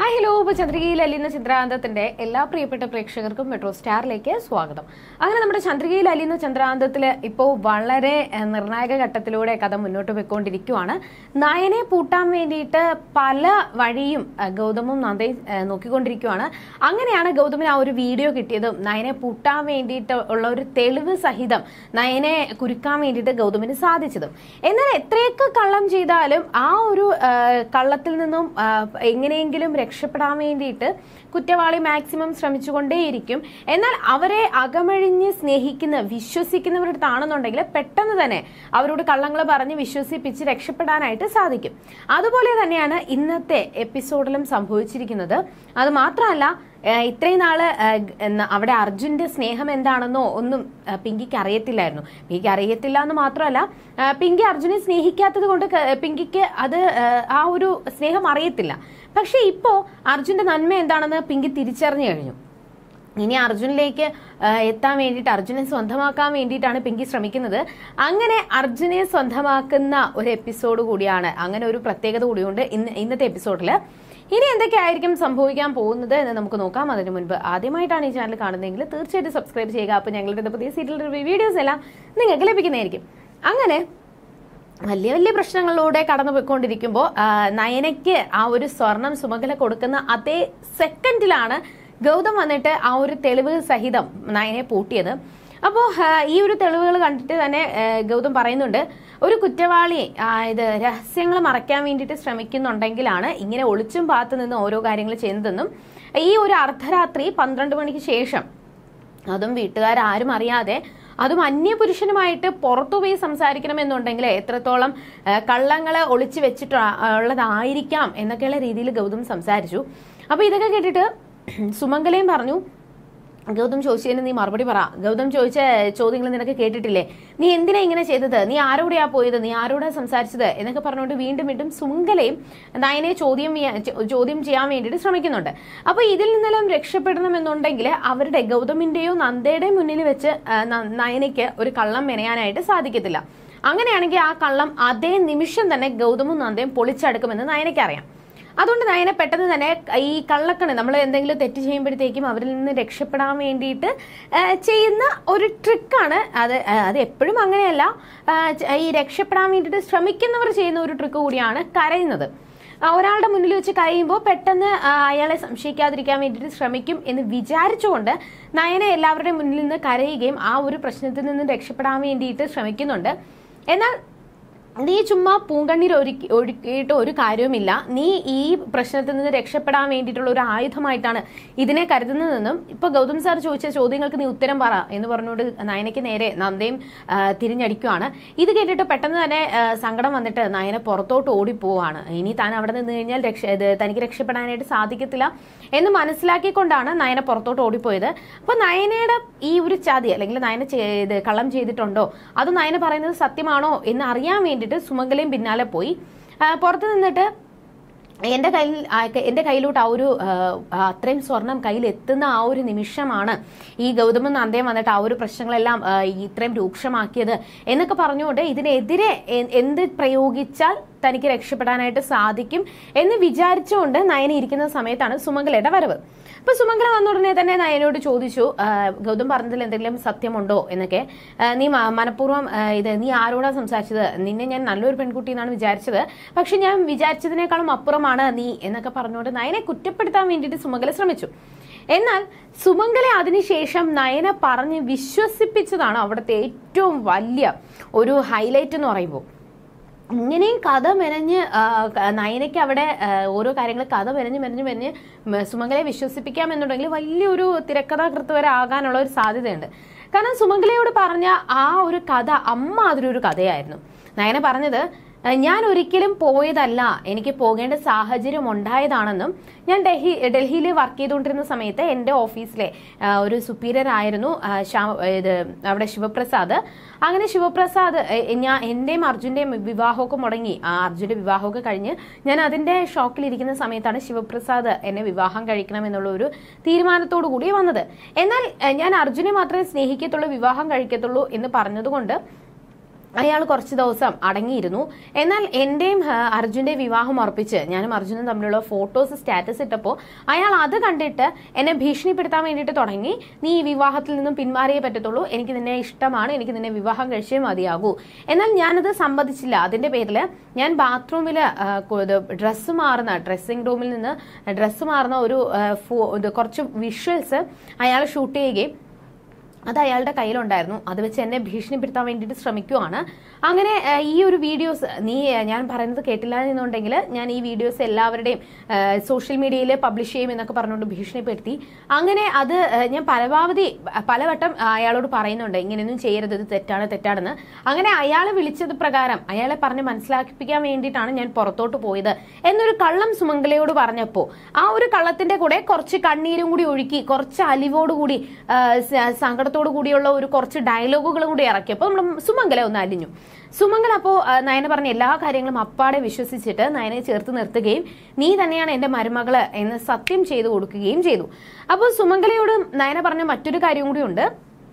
hi hello ഇപ്പോൾ ചന്ദ്രികയിൽ അലിയുന്ന ചന്ദ്രാന്തത്തിന്റെ എല്ലാ പ്രിയപ്പെട്ട പ്രേക്ഷകർക്കും മെട്രോ സ്റ്റാറിലേക്ക് സ്വാഗതം അങ്ങനെ നമ്മുടെ ചന്ദ്രികയിൽ അലിയുന്ന ചന്ദ്രാന്തത്തിൽ ഇപ്പോൾ വളരെ ഏഹ്, നിർണായക ഘട്ടത്തിലൂടെ കഥ മുന്നോട്ട് പോയിക്കൊണ്ടിരിക്കുവാണ് നയനെ പൂട്ടാൻ വേണ്ടിയിട്ട് പല വഴിയും ഏഹ്, ഗൗതമും നന്ദയും ഏഹ്, നോക്കിക്കൊണ്ടിരിക്കുവാണ് അങ്ങനെയാണ് ഗൗതമിന് ആ ഒരു വീഡിയോ കിട്ടിയതും നയനെ പൂട്ടാൻ വേണ്ടിയിട്ട് ഉള്ള ഒരു തെളിവ് സഹിതം നയനെ കുരുക്കാൻ വേണ്ടിയിട്ട് ഗൗതമിന് സാധിച്ചതും എന്നാൽ എത്രയൊക്കെ കള്ളം ചെയ്താലും ആ ഒരു ആ, കള്ളത്തിൽ നിന്നും ആ, എങ്ങനെയെങ്കിലും രക്ഷപ്പെടാൻ വേണ്ടിയിട്ട് കുറ്റവാളി മാക്സിമം ശ്രമിച്ചുകൊണ്ടേയിരിക്കും എന്നാൽ അവരെ അകമഴിഞ്ഞ് സ്നേഹിക്കുന്ന വിശ്വസിക്കുന്നവരുടെ അടുത്താണെന്നുണ്ടെങ്കിൽ പെട്ടെന്ന് തന്നെ അവരോട് കള്ളങ്ങൾ പറഞ്ഞ് വിശ്വസിപ്പിച്ച് രക്ഷപ്പെടാനായിട്ട് സാധിക്കും അതുപോലെ തന്നെയാണ് ഇന്നത്തെ എപ്പിസോഡിലും സംഭവിച്ചിരിക്കുന്നത് അത് മാത്രമല്ല ഏഹ് ഇത്രയും നാള് ഏഹ് ഗ- എന്ന- അവിടെ അർജുന്റെ സ്നേഹം എന്താണെന്നോ ഒന്നും ഏഹ് പിങ്കിക്ക് അറിയത്തില്ലായിരുന്നു പിങ്കിക്ക് അറിയത്തില്ല എന്ന് മാത്രമല്ല ഏഹ് പിങ്കി അർജുനെ സ്നേഹിക്കാത്തത് കൊണ്ട് ക- പിങ്കിക്ക് അത് ഏഹ് ആ ഒരു സ്നേഹം അറിയത്തില്ല പക്ഷെ ഇപ്പോ അർജുന്റെ നന്മ എന്താണെന്ന് പിങ്കി തിരിച്ചറിഞ്ഞു കഴിഞ്ഞു ഇനി അർജുനിലേക്ക് ആ, എത്താൻ വേണ്ടിയിട്ട് അർജുനെ സ്വന്തമാക്കാൻ വേണ്ടിയിട്ടാണ് പിങ്കി ശ്രമിക്കുന്നത് അങ്ങനെ അർജുനെ സ്വന്തമാക്കുന്ന ഒരു എപ്പിസോഡ് കൂടിയാണ് അങ്ങനെ ഒരു പ്രത്യേകത കൂടിയുണ്ട് ഇന്ന് ഇന്നത്തെ എപ്പിസോഡിൽ ഇനി എന്തൊക്കെയായിരിക്കും സംഭവിക്കാൻ പോകുന്നത് എന്ന് നമുക്ക് നോക്കാം അതിന് മുൻപ് ആദ്യമായിട്ടാണ് ഈ ചാനൽ കാണുന്നതെങ്കിൽ തീർച്ചയായിട്ടും സബ്സ്ക്രൈബ് ചെയ്യുക അപ്പോൾ ഞങ്ങളുടെ പുതിയ സീരിയൽ റിവ്യൂ വീഡിയോസ് എല്ലാം നിങ്ങൾക്ക് ലഭിക്കുന്നതായിരിക്കും അങ്ങനെ വലിയ വലിയ പ്രശ്നങ്ങളിലൂടെ കടന്നു പോയിക്കൊണ്ടിരിക്കുമ്പോൾ ആ, നയനയ്ക്ക് ആ ഒരു സ്വർണം സുമകല കൊടുക്കുന്ന അതേ സെക്കൻഡിലാണ് ഗൗതം വന്നിട്ട് ആ ഒരു തെളിവ് സഹിതം നയനെ പൂട്ടിയത് അപ്പോൾ ഈ ഒരു തെളിവുകൾ കണ്ടിട്ട് തന്നെ ആ, ഗൗതം പറയുന്നുണ്ട് ഒരു കുറ്റവാളി ആ, ഇത് രഹസ്യങ്ങൾ മറയ്ക്കാൻ വേണ്ടിയിട്ട് ശ്രമിക്കുന്നുണ്ടെങ്കിലാണ് ഇങ്ങനെ ഒളിച്ചും പാത്തു നിന്ന് ഓരോ കാര്യങ്ങൾ ചെയ്യുന്നതെന്നും ഈ ഒരു അർദ്ധരാത്രി പന്ത്രണ്ട് മണിക്ക് ശേഷം അതും വീട്ടുകാരും അറിയാതെ അതും അന്യപുരുഷനുമായിട്ട് പുറത്തു പോയി സംസാരിക്കണമെന്നുണ്ടെങ്കിൽ എത്രത്തോളം ആ, കള്ളങ്ങളെ ഒളിച്ചു വെച്ചിട്ട് ഉള്ളതായിരിക്കാം എന്നൊക്കെയുള്ള രീതിയിൽ ഗൗതം സംസാരിച്ചു അപ്പൊ ഇതൊക്കെ കേട്ടിട്ട് സുമംഗലയും പറഞ്ഞു ഗൗതം ചോദിച്ചതിന് നീ മറുപടി പറ ഗൗതം ചോദിച്ച ചോദ്യങ്ങൾ നിനക്ക് കേട്ടിട്ടില്ലേ നീ എന്തിനാ ഇങ്ങനെ ചെയ്തത് നീ ആരോടെയാ പോയത് നീ ആരോടാ സംസാരിച്ചത് എന്നൊക്കെ പറഞ്ഞുകൊണ്ട് വീണ്ടും വീണ്ടും സുമംഗലയും നയനെ ചോദ്യം ചെയ്യാ- ചോ- ചോദ്യം ചെയ്യാൻ വേണ്ടിയിട്ട് ശ്രമിക്കുന്നുണ്ട് അപ്പൊ ഇതിൽ നിന്നെല്ലാം രക്ഷപ്പെടണമെന്നുണ്ടെങ്കിൽ അവരുടെ ഗൗതമിന്റെയോ നന്ദയുടെയോ മുന്നിൽ വെച്ച് ആ, ന- നയനയ്ക്ക് ഒരു കള്ളം മെനയാനായിട്ട് സാധിക്കത്തില്ല അങ്ങനെയാണെങ്കിൽ ആ കള്ളം അതേ നിമിഷം തന്നെ ഗൗതമും നന്ദയും പൊളിച്ചടുക്കുമെന്ന് നയനയ്ക്ക് അറിയാം അതുകൊണ്ട് നയന പെട്ടെന്ന് തന്നെ ഈ കള്ളക്കണ് നമ്മൾ എന്തെങ്കിലും തെറ്റ് ചെയ്യുമ്പോഴത്തേക്കും അവരിൽ നിന്ന് രക്ഷപ്പെടാൻ വേണ്ടിയിട്ട് ആ, ചെയ്യുന്ന ഒരു ട്രിക്കാണ് അത് ആ, അത് എപ്പോഴും അങ്ങനെയല്ല ആ, ച- ഈ രക്ഷപ്പെടാൻ വേണ്ടിയിട്ട് ശ്രമിക്കുന്നവർ ചെയ്യുന്ന ഒരു ട്രിക്ക് കൂടിയാണ് കരയുന്നത് ആ, ഒരാളുടെ മുന്നിൽ വെച്ച് കരയുമ്പോൾ പെട്ടെന്ന് ആ, അയാളെ സംശയിക്കാതിരിക്കാൻ വേണ്ടിയിട്ട് ശ്രമിക്കും എന്ന് വിചാരിച്ചുകൊണ്ട് നയന എല്ലാവരുടെയും മുന്നിൽ നിന്ന് കരയുകയും ആ ഒരു പ്രശ്നത്തിൽ നിന്ന് രക്ഷപ്പെടാൻ വേണ്ടിയിട്ട് ശ്രമിക്കുന്നുണ്ട് എന്നാൽ നീ ചുമ്മാ പൂങ്കണ്ണീർ ഒരുക്കി ഒഴുക്കിയിട്ട് ഒരു കാര്യവുമില്ല നീ ഈ പ്രശ്നത്തിൽ നിന്ന് രക്ഷപ്പെടാൻ വേണ്ടിയിട്ടുള്ള ഒരു ആയുധമായിട്ടാണ് ഇതിനെ കരുതുന്നതെന്നും ഇപ്പൊ ഗൗതം സാർ ചോദിച്ച ചോദ്യങ്ങൾക്ക് നീ ഉത്തരം പറ എന്ന് പറഞ്ഞുകൊണ്ട് നയനയ്ക്ക് നേരെ നന്ദയും ആ, തിരിഞ്ഞടിക്കുവാണ് ഇത് കേട്ടിട്ട് പെട്ടെന്ന് തന്നെ ആ, സങ്കടം വന്നിട്ട് നയന പുറത്തോട്ട് ഓടിപ്പോവാണ് ഇനി താൻ അവിടെ നിന്ന് കഴിഞ്ഞാൽ രക്ഷ ഇത് തനിക്ക് രക്ഷപ്പെടാനായിട്ട് സാധിക്കത്തില്ല എന്ന് മനസ്സിലാക്കിക്കൊണ്ടാണ് നയന പുറത്തോട്ട് ഓടിപ്പോയത് അപ്പൊ നയനയുടെ ഈ ഒരു ചതി അല്ലെങ്കിൽ നയന ചെ- ഇത് കള്ളം ചെയ്തിട്ടുണ്ടോ അത് നയന പറയുന്നത് സത്യമാണോ എന്ന് അറിയാൻ വേണ്ടിയിട്ട് സുമംഗലയും പിന്നാലെ പോയി ആ, പുറത്ത് നിന്നിട്ട് എന്റെ കയ്യിൽ ആ, ക- എന്റെ കയ്യിലോട്ട് ആ ഒരു ആ, ആ, അത്രയും സ്വർണം കയ്യിൽ എത്തുന്ന ആ ഒരു നിമിഷമാണ് ഈ ഗൗതമൻ നന്ദയം വന്നിട്ട് ആ ഒരു പ്രശ്നങ്ങളെല്ലാം ആ, ഈ ഇത്രയും രൂക്ഷമാക്കിയത് എന്നൊക്കെ പറഞ്ഞുകൊണ്ട് ഇതിനെതിരെ എ- എന്ത് പ്രയോഗിച്ചാൽ തനിക്ക് രക്ഷപ്പെടാനായിട്ട് സാധിക്കും എന്ന് വിചാരിച്ചുകൊണ്ട് നയന ഇരിക്കുന്ന സമയത്താണ് സുമംഗലയുടെ വരവ് അപ്പൊ സുമംഗല വന്ന ഉടനെ തന്നെ നയനോട് ചോദിച്ചു ആ, ഗൗതം പറഞ്ഞതിൽ എന്തെങ്കിലും സത്യമുണ്ടോ എന്നൊക്കെ ആ, നീ മ- മനഃപൂർവ്വം ആ, ഇത് നീ ആരോടാ സംസാരിച്ചത് നിന്നെ ഞാൻ നല്ലൊരു പെൺകുട്ടി എന്നാണ് വിചാരിച്ചത് പക്ഷെ ഞാൻ വിചാരിച്ചതിനേക്കാളും അപ്പുറമാണ് നീ എന്നൊക്കെ പറഞ്ഞുകൊണ്ട് നയനെ കുറ്റപ്പെടുത്താൻ വേണ്ടിയിട്ട് സുമംഗല ശ്രമിച്ചു എന്നാൽ സുമംഗല അതിനുശേഷം നയന പറഞ്ഞ് വിശ്വസിപ്പിച്ചതാണ് അവിടുത്തെ ഏറ്റവും വലിയ ഒരു ഹൈലൈറ്റ് എന്ന് പറയുമ്പോൾ ഇങ്ങനെയും കഥ മെനഞ്ഞ് ആ, ക- നയനയ്ക്ക് അവിടെ ആ, ഓരോ കാര്യങ്ങൾ കഥ മെനഞ്ഞ് മെനഞ്ഞ് മെനഞ്ഞ് മ- സുമംഗലയെ വിശ്വസിപ്പിക്കാമെന്നുണ്ടെങ്കിൽ വലിയൊരു തിരക്കഥാകൃത്ത് വരെ ആകാനുള്ള ഒരു സാധ്യതയുണ്ട് കാരണം സുമംഗലയോട് പറഞ്ഞ ആ ഒരു കഥ അമ്മ അതിലൊരു കഥയായിരുന്നു നയന പറഞ്ഞത് "ആ, ഞാൻ ഒരിക്കലും പോയതല്ല എനിക്ക് പോകേണ്ട സാഹചര്യം ഉണ്ടായതാണെന്നും ഞാൻ ഡൽഹി ഡൽഹിയിൽ വർക്ക് ചെയ്തുകൊണ്ടിരുന്ന സമയത്ത് എൻ്റെ ഓഫീസിലെ ആ, ഒരു സുപ്പീരിയർ ആയിരുന്നു ആ, ശ്യാ- ഇത് അവിടെ ശിവപ്രസാദ് അങ്ങനെ ശിവപ്രസാദ് എ- ഞാൻ എന്റെയും അർജുന്റെയും വിവാഹമൊക്കെ മുടങ്ങി ആ അർജുന്റെ വിവാഹമൊക്കെ കഴിഞ്ഞ് ഞാൻ അതിന്റെ ഷോക്കിലിരിക്കുന്ന സമയത്താണ് ശിവപ്രസാദ് എന്നെ വിവാഹം കഴിക്കണം എന്നുള്ള ഒരു തീരുമാനത്തോടു കൂടി വന്നത് എന്നാൽ എ, ഞാൻ അർജുനെ മാത്രമേ സ്നേഹിക്കത്തുള്ളൂ വിവാഹം കഴിക്കത്തുള്ളൂ എന്ന് പറഞ്ഞതുകൊണ്ട് അയാൾ കുറച്ച് ദിവസം അടങ്ങിയിരുന്നു എന്നാൽ എന്റെയും ആ, അർജുന്റെയും വിവാഹം ഉറപ്പിച്ച് ഞാനും അർജുനും തമ്മിലുള്ള ഫോട്ടോസ് സ്റ്റാറ്റസ് ഇട്ടപ്പോൾ അയാൾ അത് കണ്ടിട്ട് എന്നെ ഭീഷണിപ്പെടുത്താൻ വേണ്ടിയിട്ട് തുടങ്ങി നീ ഈ വിവാഹത്തിൽ നിന്നും പിന്മാറിയേ പറ്റത്തുള്ളൂ എനിക്ക് നിന്നെ ഇഷ്ടമാണ് എനിക്ക് നിന്നെ വിവാഹം കഴിച്ചേ മതിയാകൂ എന്നാൽ ഞാനത് സമ്മതിച്ചില്ല അതിന്റെ പേരിൽ ഞാൻ ബാത്റൂമിൽ ഡ്രസ്സ് മാറുന്ന ഡ്രസ്സിംഗ് റൂമിൽ നിന്ന് ഡ്രസ്സ് മാറുന്ന ഒരു ആ, ഫോ- ഇത് കുറച്ച് വിഷ്വൽസ് അയാൾ ഷൂട്ട് ചെയ്യുകയും അത് അയാളുടെ കയ്യിലുണ്ടായിരുന്നു അത് വെച്ച് എന്നെ ഭീഷണിപ്പെടുത്താൻ വേണ്ടിയിട്ട് ശ്രമിക്കുവാണ് അങ്ങനെ ആ, ഈ ഒരു വീഡിയോസ് നീ ആ, ഞാൻ പറയുന്നത് കേട്ടില്ല എന്നുണ്ടെങ്കിൽ ഞാൻ ഈ വീഡിയോസ് എല്ലാവരുടെയും സോഷ്യൽ മീഡിയയിൽ പബ്ലിഷ് ചെയ്യും എന്നൊക്കെ പറഞ്ഞുകൊണ്ട് ഭീഷണിപ്പെടുത്തി അങ്ങനെ അത് ആ, ഞാൻ പരമാവധി ആ, പലവട്ടം അയാളോട് പറയുന്നുണ്ട് ഇങ്ങനെയൊന്നും ചെയ്യരുത് ഇത് തെറ്റാണ് തെറ്റാണെന്ന് അങ്ങനെ അയാൾ വിളിച്ചത് പ്രകാരം അയാളെ പറഞ്ഞ് മനസ്സിലാക്കിപ്പിക്കാൻ വേണ്ടിയിട്ടാണ് ഞാൻ പുറത്തോട്ട് പോയത് എന്നൊരു കള്ളം സുമംഗലയോട് പറഞ്ഞപ്പോൾ ആ ഒരു കള്ളത്തിന്റെ കൂടെ കുറച്ച് കണ്ണീരും കൂടി ഒഴുക്കി കുറച്ച് അലിവോടുകൂടി ആ, സ- സങ്കടത്തോടു കൂടിയുള്ള ഒരു കുറച്ച് ഡയലോഗുകളും കൂടി ഇറക്കിയപ്പോൾ നമ്മൾ സുമംഗല ഒന്ന് അലിഞ്ഞു സുമംഗൽ അപ്പോൾ നയന പറഞ്ഞ എല്ലാ കാര്യങ്ങളും അപ്പാടെ വിശ്വസിച്ചിട്ട് നയനെ ചേർത്ത് നിർത്തുകയും നീ തന്നെയാണ് എന്റെ മരുമകള് എന്ന് സത്യം ചെയ്തു കൊടുക്കുകയും ചെയ്തു അപ്പോൾ സുമംഗലയോട് നയന പറഞ്ഞ മറ്റൊരു കാര്യം കൂടിയുണ്ട്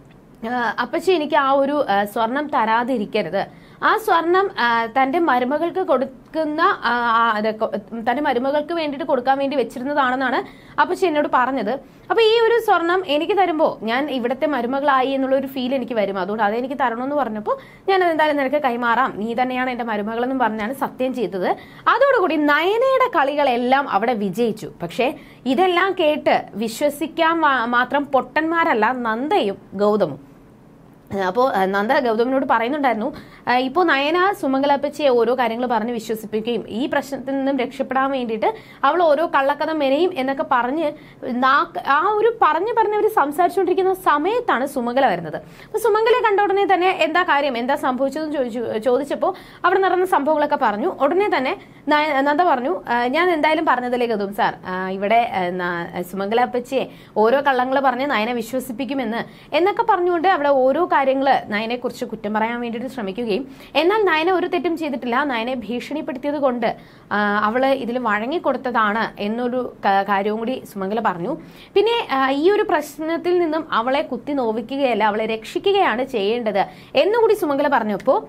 ആഹ് അപ്പച്ചി എനിക്ക് ആ ഒരു ആഹ് സ്വർണം തരാതിരിക്കരുത് ആ സ്വർണം ആഹ് തന്റെ മരുമകൾക്ക് കൊടുക്കുന്ന ആഹ് ആ അത് കൊ- തന്റെ മരുമകൾക്ക് വേണ്ടിയിട്ട് കൊടുക്കാൻ വേണ്ടി വെച്ചിരുന്നതാണെന്നാണ് അപ്പച്ചി എന്നോട് പറഞ്ഞത് അപ്പൊ ഈ ഒരു സ്വർണം എനിക്ക് തരുമ്പോൾ ഞാൻ ഇവിടുത്തെ മരുമകളായി എന്നുള്ള ഒരു ഫീൽ എനിക്ക് വരും അതുകൊണ്ട് അതെനിക്ക് തരണമെന്ന് പറഞ്ഞപ്പോൾ ഞാൻ എന്തായാലും നിനക്ക് കൈമാറാം നീ തന്നെയാണ് എന്റെ മരുമകളെന്നും പറഞ്ഞാണ് സത്യം ചെയ്തത് അതോടുകൂടി നയനയുടെ കളികളെല്ലാം അവിടെ വിജയിച്ചു പക്ഷേ ഇതെല്ലാം കേട്ട് വിശ്വസിക്കാൻ മാ- മാത്രം പൊട്ടന്മാരല്ല നന്ദയും ഗൗതമും അപ്പോൾ നന്ദ ഗൗതമിനോട് പറയുന്നുണ്ടായിരുന്നു ഇപ്പോൾ നയന സുമംഗലപ്പച്ചയെ ഓരോ കാര്യങ്ങൾ പറഞ്ഞ് വിശ്വസിപ്പിക്കുകയും ഈ പ്രശ്നത്തിൽ നിന്നും രക്ഷപ്പെടാൻ വേണ്ടിയിട്ട് അവൾ ഓരോ കള്ളക്കഥ മെനയും എന്നൊക്കെ പറഞ്ഞ് നാക്ക് ആ ഒരു പറഞ്ഞ് പറഞ്ഞ് അവർ സംസാരിച്ചുകൊണ്ടിരിക്കുന്ന സമയത്താണ് സുമംഗല വരുന്നത് അപ്പോൾ സുമംഗലയെ കണ്ട ഉടനെ തന്നെ എന്താ കാര്യം എന്താ സംഭവിച്ചതെന്ന് ചോദിച്ചു ചോദിച്ചപ്പോൾ അവിടെ നടന്ന സംഭവങ്ങളൊക്കെ പറഞ്ഞു ഉടനെ തന്നെ നയ- നന്ദ പറഞ്ഞു "ആ, ഞാൻ എന്തായാലും പറഞ്ഞതല്ലേ ഗൗതം സാർ ആ, ഇവിടെ ആ, ന- സുമംഗലപ്പച്ചയെ ഓരോ കള്ളങ്ങൾ പറഞ്ഞ് നയനെ വിശ്വസിപ്പിക്കുമെന്ന് എന്നൊക്കെ പറഞ്ഞുകൊണ്ട് അവിടെ ഓരോ കാര്യങ്ങൾ നയനെ കുറിച്ച് കുറ്റം പറയാൻ വേണ്ടിയിട്ട് ശ്രമിക്കുകയും എന്നാൽ നയന ഒരു തെറ്റും ചെയ്തിട്ടില്ല നയനെ ഭീഷണിപ്പെടുത്തിയത് കൊണ്ട് ആ, അവള് ഇതിൽ വഴങ്ങിക്കൊടുത്തതാണ് എന്നൊരു ക- കാര്യവും കൂടി സുമംഗല പറഞ്ഞു പിന്നെ ആ, ഈ ഒരു പ്രശ്നത്തിൽ നിന്നും അവളെ കുത്തി നോവിക്കുകയല്ല അവളെ രക്ഷിക്കുകയാണ് ചെയ്യേണ്ടത് എന്നുകൂടി സുമംഗല പറഞ്ഞപ്പോൾ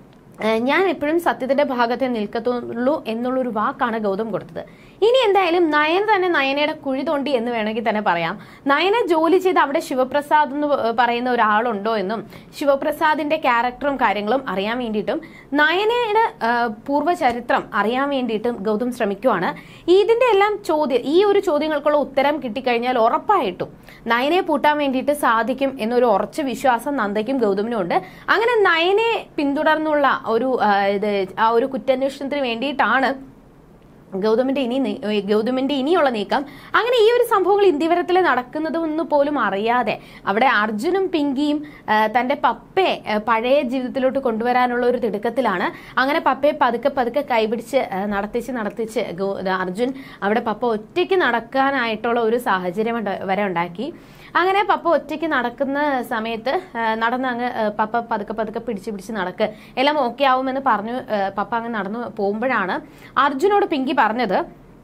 ഏഹ് ഞാൻ എപ്പോഴും സത്യത്തിന്റെ ഭാഗത്തെ നിൽക്കത്തുള്ളൂ എന്നുള്ളൊരു വാക്കാണ് ഗൗതം കൊടുത്തത് ഇനി എന്തായാലും നയൻ തന്നെ നയനയുടെ കുഴി തോണ്ടി എന്ന് വേണമെങ്കിൽ തന്നെ പറയാം നയന ജോലി ചെയ്ത് അവിടെ ശിവപ്രസാദ് എന്ന് പറയുന്ന ഒരാളുണ്ടോ എന്നും ശിവപ്രസാദിന്റെ ക്യാരക്ടറും കാര്യങ്ങളും അറിയാൻ വേണ്ടിയിട്ടും നയനയുടെ ഏഹ് പൂർവ്വചരിത്രം അറിയാൻ വേണ്ടിയിട്ടും ഗൗതം ശ്രമിക്കുവാണ് ഇതിന്റെ എല്ലാം ചോദ്യം ഈ ഒരു ചോദ്യങ്ങൾക്കുള്ള ഉത്തരം കിട്ടിക്കഴിഞ്ഞാൽ ഉറപ്പായിട്ടും നയനെ പൂട്ടാൻ വേണ്ടിയിട്ട് സാധിക്കും എന്നൊരു ഉറച്ച വിശ്വാസം നന്ദയ്ക്കും ഗൗതമിനും ഉണ്ട് അങ്ങനെ നയനെ പിന്തുടർന്നുള്ള ഒരു ആ, ഇത് ആ ഒരു കുറ്റാന്വേഷണത്തിന് വേണ്ടിയിട്ടാണ് ഗൗതമിന്റെ ഇനി നീ- ഏ, ഗൗതമിന്റെ ഇനിയുള്ള നീക്കം അങ്ങനെ ഈ ഒരു സംഭവങ്ങൾ ഇന്ത്യവരത്തിൽ നടക്കുന്നതെന്ന് പോലും അറിയാതെ അവിടെ അർജുനും പിങ്കിയും ആ, തന്റെ പപ്പയെ ആ, പഴയ ജീവിതത്തിലോട്ട് കൊണ്ടുവരാനുള്ള ഒരു തിടുക്കത്തിലാണ് അങ്ങനെ പപ്പയെ പതുക്കെ പതുക്കെ കൈപിടിച്ച് ആ, നടത്തിച്ച് നടത്തിച്ച് ഗൗ- അർജുൻ അവിടെ പപ്പ ഒറ്റയ്ക്ക് നടക്കാനായിട്ടുള്ള ഒരു സാഹചര്യം ഉണ്ട്- വരെ ഉണ്ടാക്കി അങ്ങനെ പപ്പ ഒറ്റയ്ക്ക് നടക്കുന്ന സമയത്ത് ആ, നടന്ന് അങ്ങ് ആ, പപ്പ പതുക്കെ പതുക്കെ പിടിച്ച് പിടിച്ച് നടക്ക് എല്ലാം ഓക്കെ ആവുമെന്ന് പറഞ്ഞു ആ, പപ്പ അങ്ങ് നടന്നു പോകുമ്പോഴാണ് അർജുനോട് പിങ്കി പറഞ്ഞത്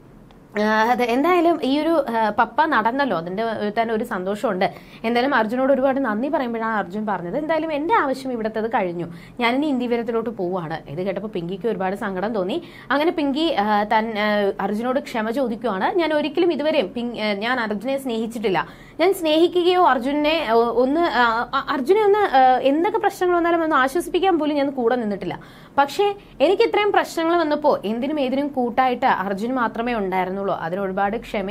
ആ, അതെ എന്തായാലും ഈ ഒരു ആ, പപ്പ നടന്നല്ലോ അതിന്റെ തന്നെ ഒരു സന്തോഷമുണ്ട് എന്തായാലും അർജുനോട് ഒരുപാട് നന്ദി പറയുമ്പോഴാണ് അർജുൻ പറഞ്ഞത് എന്തായാലും എന്റെ ആവശ്യം ഇവിടത്തത് കഴിഞ്ഞു ഞാനിനി ഇന്ത്യവരത്തിലോട്ട് പോവുകയാണ് ഇത് കേട്ടപ്പോൾ പിങ്കിക്ക് ഒരുപാട് സങ്കടം തോന്നി അങ്ങനെ പിങ്കി ആ, തൻ ആ, അർജുനോട് ക്ഷമ ചോദിക്കുവാണ് ഞാൻ ഒരിക്കലും ഇതുവരെയും പിങ്- ആ, ഞാൻ അർജുനെ സ്നേഹിച്ചിട്ടില്ല ഞാൻ സ്നേഹിക്കുകയോ അർജുനെ ആ, ഒന്ന് ആ, ആ, അർജുനെ ഒന്ന് ആ, എന്തൊക്കെ പ്രശ്നങ്ങൾ വന്നാലും ഒന്ന് ആശ്വസിപ്പിക്കാൻ പോലും ഞാൻ കൂടെ നിന്നിട്ടില്ല പക്ഷേ എനിക്ക് ഇത്രയും പ്രശ്നങ്ങൾ വന്നപ്പോൾ എന്തിനും ഏതിനും കൂട്ടായിട്ട് അർജുൻ മാത്രമേ ഉണ്ടായിരുന്നുള്ളൂ അതിന് ഒരുപാട് ക്ഷമ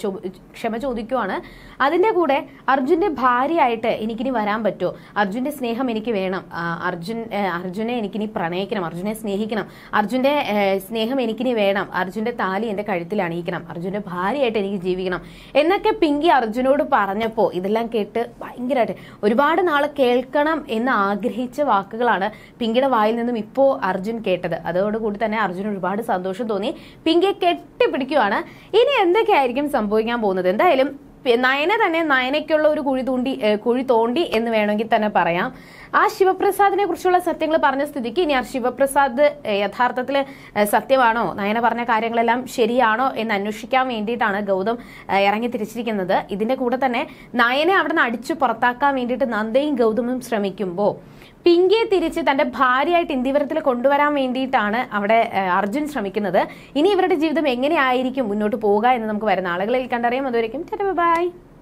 ക്ഷമ ചോദിക്കുവാണ് അതിന്റെ കൂടെ അർജുന്റെ ഭാര്യയായിട്ട് എനിക്കിനി വരാൻ പറ്റുമോ അർജുന്റെ സ്നേഹം എനിക്ക് വേണം ആ, അർജുൻ ഏ, അർജുനെ എനിക്കിനി പ്രണയിക്കണം അർജുനെ സ്നേഹിക്കണം അർജുന്റെ ഏ, സ്നേഹം എനിക്കിനി വേണം അർജുന്റെ താലി എന്റെ കഴുത്തിൽ അണിയിക്കണം അർജുന്റെ ഭാര്യയായിട്ട് എനിക്ക് ജീവിക്കണം എന്നൊക്കെ പിങ്കി അർജുനോട് പറഞ്ഞപ്പോ ഇതെല്ലാം കേട്ട് ഭയങ്കരമായിട്ട് ഒരുപാട് നാളെ കേൾക്കണം എന്ന് ആഗ്രഹിച്ച വാക്കുകളാണ് പിങ്കിയുടെ വായിൽ നിന്നും ഇപ്പോ അർജുൻ കേട്ടത് അതോടുകൂടി തന്നെ അർജുൻ ഒരുപാട് സന്തോഷം തോന്നി പിങ്കിയെ കെട്ടിപ്പിടിക്കുവാണ് ഇനി എന്തൊക്കെയായിരിക്കും സംഭവിക്കാൻ പോകുന്നത് എന്തായാലും പി- നയന തന്നെ നയനയ്ക്കുള്ള ഒരു കുഴി തൂണ്ടി ഏ, കുഴി തോണ്ടി എന്ന് വേണമെങ്കിൽ തന്നെ പറയാം ആ ശിവപ്രസാദിനെ കുറിച്ചുള്ള സത്യങ്ങൾ പറഞ്ഞ സ്ഥിതിക്ക് ഇനി ആ ശിവപ്രസാദ് ഏ, യഥാർത്ഥത്തില് ഏ, സത്യമാണോ നയന പറഞ്ഞ കാര്യങ്ങളെല്ലാം ശരിയാണോ എന്ന് അന്വേഷിക്കാൻ വേണ്ടിയിട്ടാണ് ഗൗതം ഏ, ഇറങ്ങി തിരിച്ചിരിക്കുന്നത് ഇതിന്റെ കൂടെ തന്നെ നയനെ അവിടെ നിന്ന് അടിച്ചു പുറത്താക്കാൻ വേണ്ടിയിട്ട് നന്ദയും ഗൗതമും ശ്രമിക്കുമ്പോൾ പിങ്കിയെ തിരിച്ച് തന്റെ ഭാര്യയായിട്ട് ഇന്ത്യവരത്തിൽ കൊണ്ടുവരാൻ വേണ്ടിയിട്ടാണ് അവിടെ ഏഹ്, അർജുൻ ശ്രമിക്കുന്നത് ഇനി ഇവരുടെ ജീവിതം എങ്ങനെയായിരിക്കും മുന്നോട്ട് പോവുക എന്ന് നമുക്ക് വരുന്ന ആളുകളിൽ കണ്ടറിയാം അതുവരെയും ബൈ